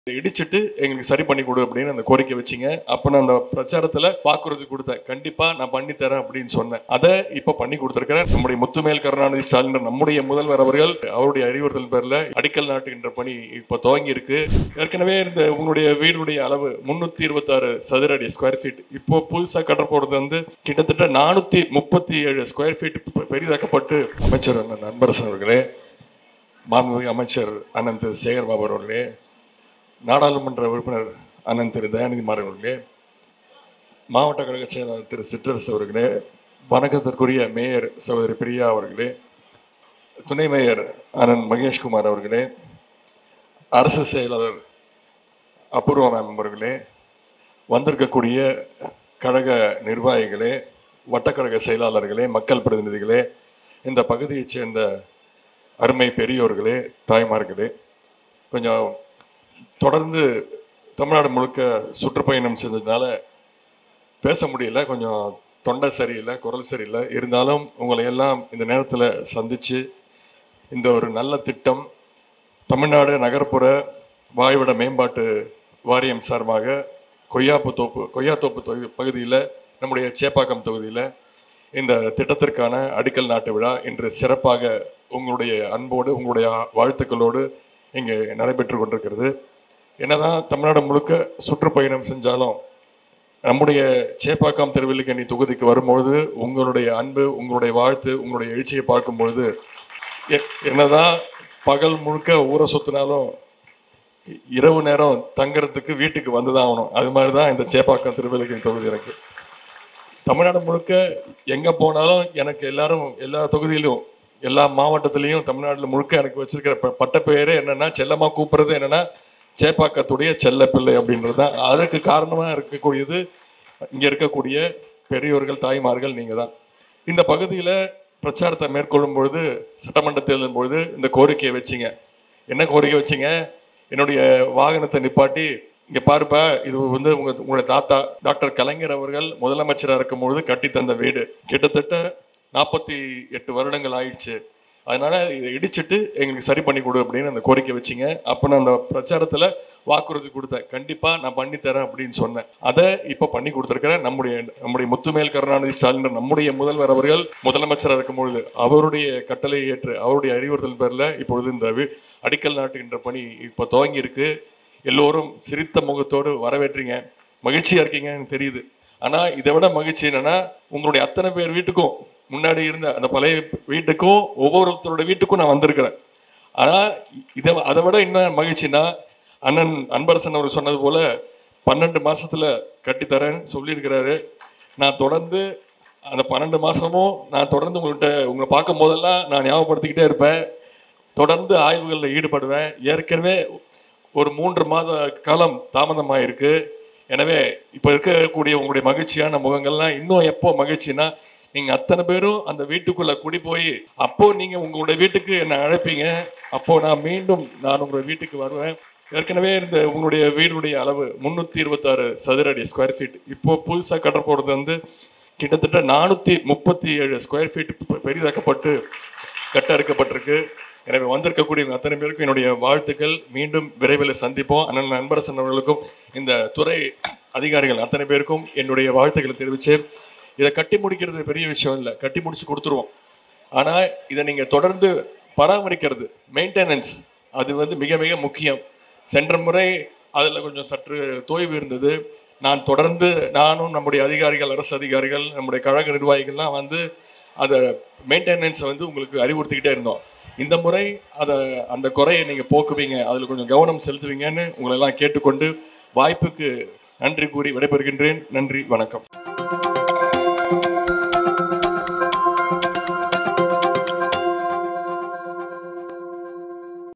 இதை இடிச்சிட்டு எங்களுக்கு சரி பண்ணி கொடு அப்படின்னு அந்த கோரிக்கை வச்சிங்க அப்போ நான் அந்த பிரச்சாரத்தில் வாக்குறுதி கொடுத்தேன் கண்டிப்பாக நான் பண்ணி தரேன் அப்படின்னு சொன்னேன் அதை இப்போ பண்ணி கொடுத்துருக்கிறேன் நம்முடைய முத்துமேல் கருணாநிதி ஸ்டாலின் நம்முடைய முதல்வர் அவர்கள் அவருடைய அறிவுறுத்தல் பேரில் அடிக்கல் நாட்டுகின்ற பணி இப்போ துவங்கி இருக்கு ஏற்கனவே இந்த உங்களுடைய வீடுடைய அளவு முன்னூற்றி இருபத்தாறு சதுர அடி ஸ்கொயர் ஃபீட் இப்போ புதுசாக கட்ட போகிறது வந்து கிட்டத்தட்ட நானூற்றி முப்பத்தி ஏழு ஸ்கொயர் ஃபீட் பெரிதாக்கப்பட்டு அமைச்சர் அண்ணன் அன்பரசன் அவர்களே மாண்புமிகு அமைச்சர் அண்ணன் திரு சேகர் பாபு அவர்களே நாடாளுமன்ற உறுப்பினர் அண்ணன் திரு தயாநிதி மாறன் அவர்களே மாவட்ட கழக செயலாளர் திரு சிற்றரசு அவர்களே வணக்கத்திற்குரிய மேயர் சகோதரி பிரியா அவர்களே துணை மேயர் அண்ணன் மகேஷ்குமார் அவர்களே அரசு செயலாளர் அபூர்வா மேம் அவர்களே வந்திருக்கக்கூடிய கழக நிர்வாகிகளே வட்டக்கழக செயலாளர்களே மக்கள் பிரதிநிதிகளே இந்த பகுதியைச் சேர்ந்த அருமை பெரியோர்களே தாய்மார்களே கொஞ்சம் தொடர்ந்து தமிழ்நாடு முழுக்க சுற்றுப்பயணம் செஞ்சதுனால பேச முடியல கொஞ்சம் தொண்டை சரியில்லை குரல் சரியில்லை இருந்தாலும் உங்களை எல்லாம் இந்த நேரத்தில் சந்தித்து இந்த ஒரு நல்ல திட்டம் தமிழ்நாடு நகர்ப்புற வாழ்விட மேம்பாட்டு வாரியம் சார்பாக கொய்யாப்பு தோப்பு கொய்யாத்தோப்பு தொகுதி பகுதியில் நம்முடைய சேப்பாக்கம் தொகுதியில் இந்த திட்டத்திற்கான அடிக்கல் நாட்டு விழா இன்று சிறப்பாக உங்களுடைய அன்போடு உங்களுடைய வாழ்த்துக்களோடு இங்கே நடைபெற்று கொண்டிருக்கிறது என்னதான் தமிழ்நாடு முழுக்க சுற்றுப்பயணம் செஞ்சாலும் நம்முடைய சேப்பாக்கம் திருவல்லிக்கண்ணி தொகுதிக்கு வரும்பொழுது உங்களுடைய அன்பு உங்களுடைய வாழ்த்து உங்களுடைய எழுச்சியை பார்க்கும்பொழுது எ- என்னதான் பகல் முழுக்க ஊரை சுத்தினாலும் இ- இரவு நேரம் தங்கறதுக்கு வீட்டுக்கு வந்து தான் ஆகணும் அது மாதிரி தான் இந்த சேப்பாக்கம் திருவல்லிக்கண்ணி தொகுதி எனக்கு தமிழ்நாடு முழுக்க எங்கே போனாலும் எனக்கு எல்லாரும் எல்லா தொகுதியிலும் எல்லா மாவட்டத்திலையும் தமிழ்நாட்டில் முழுக்க எனக்கு வச்சிருக்கிற ப- பட்டப்பெயரே என்னன்னா செல்லமா கூப்பிடுறது என்னன்னா சேப்பாக்கத்துடைய செல்ல பிள்ளை அப்படின்றது தான் அதற்கு காரணமாக இருக்கக்கூடியது இங்கே இருக்கக்கூடிய பெரியோர்கள் தாய்மார்கள் நீங்கள் தான் இந்த பகுதியில் பிரச்சாரத்தை மேற்கொள்ளும் பொழுது சட்டமன்ற தேர்தலின் பொழுது இந்த கோரிக்கையை வச்சிங்க என்ன கோரிக்கை வச்சிங்க என்னுடைய வாகனத்தை நிப்பாட்டி இங்கே பாருப்பா இது வந்து உங்க உங்களுடைய தாத்தா டாக்டர் கலைஞர் அவர்கள் முதலமைச்சராக இருக்கும் பொழுது கட்டி தந்த வீடு கிட்டத்தட்ட நாற்பத்தி எட்டு வருடங்கள் ஆயிடுச்சு அதனால இதை இடிச்சிட்டு எங்களுக்கு சரி பண்ணி கொடு அப்படின்னு அந்த கோரிக்கை வச்சிங்க அப்போ நான் அந்த பிரச்சாரத்தில் வாக்குறுதி கொடுத்தேன் கண்டிப்பாக நான் பண்ணி தரேன் அப்படின்னு சொன்னேன் அதை இப்போ பண்ணி கொடுத்துருக்கிறேன் நம்முடைய நம்முடைய முத்துமேல் கருணாநிதி ஸ்டாலின் நம்முடைய முதல்வர் அவர்கள் முதலமைச்சராக இருக்கும் பொழுது அவருடைய கட்டளையை ஏற்று அவருடைய அறிவுறுத்தல் பேரில் இப்பொழுது இந்த வீ- அடிக்கல் நாட்டுகின்ற பணி இப்போ துவங்கி இருக்கு எல்லோரும் சிரித்த முகத்தோடு வரவேற்றீங்க மகிழ்ச்சியாக இருக்கீங்கன்னு எனக்கு தெரியுது ஆனால் இதை விட மகிழ்ச்சி என்னன்னா உங்களுடைய அத்தனை பேர் வீட்டுக்கும் முன்னாடி இருந்த அந்த பழைய வீட்டுக்கும் ஒவ்வொருத்தரோட வீட்டுக்கும் நான் வந்திருக்கிறேன் ஆனால் இதை அதை விட என்ன மகிழ்ச்சினா அண்ணன் அன்பரசன் அவர் சொன்னது போல பன்னெண்டு மாசத்துல கட்டித்தரேன்னு சொல்லியிருக்கிறாரு நான் தொடர்ந்து அந்த பன்னெண்டு மாசமும் நான் தொடர்ந்து உங்கள்கிட்ட உங்களை பார்க்கும் போதெல்லாம் நான் ஞாபகப்படுத்திக்கிட்டே இருப்பேன் தொடர்ந்து ஆய்வுகளில் ஈடுபடுவேன் ஏற்கனவே ஒரு மூன்று மாத காலம் தாமதமாயிருக்கு எனவே இப்போ இருக்கக்கூடிய உங்களுடைய மகிழ்ச்சியான முகங்கள்லாம் இன்னும் எப்போ மகிழ்ச்சினா நீங்க அத்தனை பேரும் அந்த வீட்டுக்குள்ள குடி போய் அப்போ நீங்க உங்களுடைய வீட்டுக்கு என்னை அழைப்பீங்க அப்போ நான் மீண்டும் நான் உங்களுடைய வீட்டுக்கு வருவேன் ஏற்கனவே இந்த உங்களுடைய வீடுடைய அளவு முன்னூத்தி இருபத்தாறு சதுர அடி ஸ்கொயர் ஃபீட் இப்போ புதுசா கட்ட போறது வந்து கிட்டத்தட்ட நானூத்தி முப்பத்தி ஏழு ஸ்கொயர் ஃபீட் பெரிதாக்கப்பட்டு கட்ட அறுக்கப்பட்டிருக்கு எனவே வந்திருக்கக்கூடிய உங்க அத்தனை பேருக்கும் என்னுடைய வாழ்த்துக்கள் மீண்டும் விரைவில் சந்திப்போம் அண்ணன் அன்பரசன் அவர்களுக்கும் இந்த துறை அதிகாரிகள் அத்தனை பேருக்கும் என்னுடைய வாழ்த்துக்களை தெரிவிச்சு இதை கட்டி முடிக்கிறது பெரிய விஷயம் இல்லை கட்டி முடிச்சு கொடுத்துருவோம் ஆனால் இதை நீங்கள் தொடர்ந்து பராமரிக்கிறது மெயின்டெனன்ஸ் அது வந்து மிக மிக முக்கியம் சென்ற முறை அதில் கொஞ்சம் சற்று தொய்வு இருந்தது நான் தொடர்ந்து நானும் நம்முடைய அதிகாரிகள் அரசு அதிகாரிகள் நம்முடைய கழக நிர்வாகிகள்லாம் வந்து அதை மெயின்டெனன்ஸை வந்து உங்களுக்கு அறிவுறுத்திக்கிட்டே இருந்தோம் இந்த முறை அதை அந்த குறையை நீங்கள் போக்குவீங்க அதில் கொஞ்சம் கவனம் செலுத்துவீங்கன்னு உங்களை எல்லாம் கேட்டுக்கொண்டு வாய்ப்புக்கு நன்றி கூறி விடைபெறுகின்றேன் நன்றி வணக்கம்